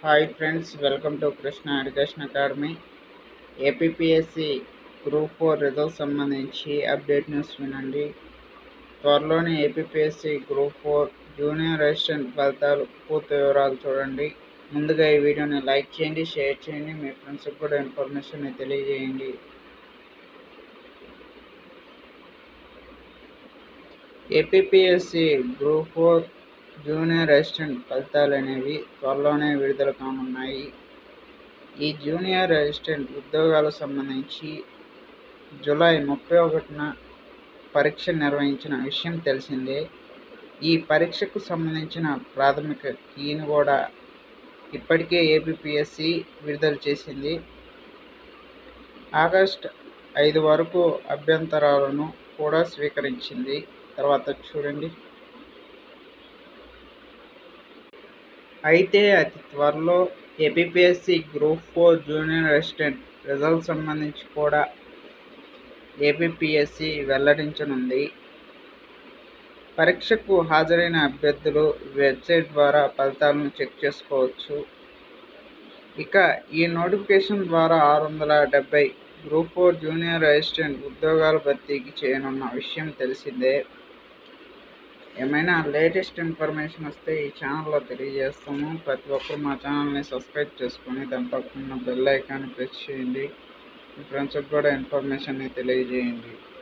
hi friends welcome to Krishna education academy APPSC group four result సంబంధించి update news వినండి త్వరలోనే APPSC group four junior assistant ఫలితాలు పూర్తి వివరాలు చూడండి ముందుగా ఈ వీడియోని లైక్ చేయండి షేర్ చేయండి మీ ఫ్రెండ్స్కి కూడా ఇన్ఫర్మేషన్ తెలియజేయండి APPSC group four junior assistant ఫలితాలు అనేవి త్వరలోనే విడుదల కానున్నాయి ఈ జూనియర్ అసిస్టెంట్ ఉద్యోగాలకు సంబంధించి జూలై ముప్పై ఒకటిన పరీక్ష నిర్వహించిన విషయం తెలిసిందే ఈ పరీక్షకు సంబంధించిన ప్రాథమిక కీని కూడా ఇప్పటికే ఏపీపీఎస్సి విడుదల చేసింది ఆగస్ట్ ఐదు వరకు అభ్యంతరాలను కూడా స్వీకరించింది తర్వాత చూడండి అయితే అతి త్వరలో APPSC group four junior assistant result సంబంధించి కూడా ఏపీపీఎస్సి వెల్లడించనుంది పరీక్షకు హాజరైన అభ్యర్థులు వెబ్సైట్ ద్వారా ఫలితాలను చెక్ చేసుకోవచ్చు ఇక ఈ నోటిఫికేషన్ ద్వారా ఆరు వందల డెబ్బై గ్రూప్ ఫోర్ జూనియర్ అసిస్టెంట్ ఉద్యోగాల భర్తీకి చేయనున్న విషయం తెలిసిందే ఏమైనా లేటెస్ట్ ఇన్ఫర్మేషన్ వస్తే ఈ ఛానల్లో తెలియజేస్తాము ప్రతి ఒక్కరు మా ఛానల్ని సబ్స్క్రైబ్ చేసుకొని దాని పక్కన బెల్ ఐకాన్ని ప్రెస్ చేయండి మీ ఫ్రెండ్స్కి కూడా ఇన్ఫర్మేషన్ని తెలియజేయండి